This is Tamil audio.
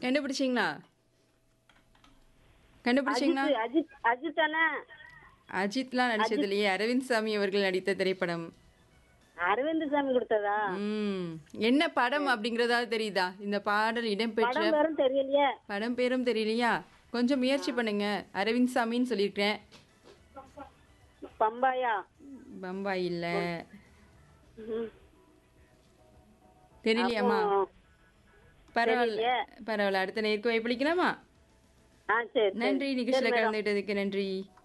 கண்டுபிடிச்சிங்களா கண்டுபிடிச்சிங்களா அஜித் அஜித் அஜித் தானே அஜித்லாம் நடிச்சது இல்லையே அரவிந்த் சாமி அவர்கள் நடித்த திரைப்படம் அரவிந்த் சாமி கொடுத்ததா ம் என்ன படம் அப்படிங்கறதாவது தெரியுதா இந்த பாடல் இடம்பெற்ற படம் பேரும் தெரியலையே படம் பேரும் தெரியலையா கொஞ்சம் முயற்சி பண்ணுங்க அரவிந்த் சாமின்னு சொல்லியிருக்கேன் பம்பாயா பம்பாய் இல்ல ம். தெரியலையாம்மா அப்போ, பரவாயில்ல தெரியலையே. பரவாயில்ல அடுத்த நேருக்கு வாய்ப்பளிக்கலாமா ஆ சரி சரி. நன்றி நிகழ்ச்சியில சரி, மேடம். கலந்துகிட்டதுக்கு நன்றி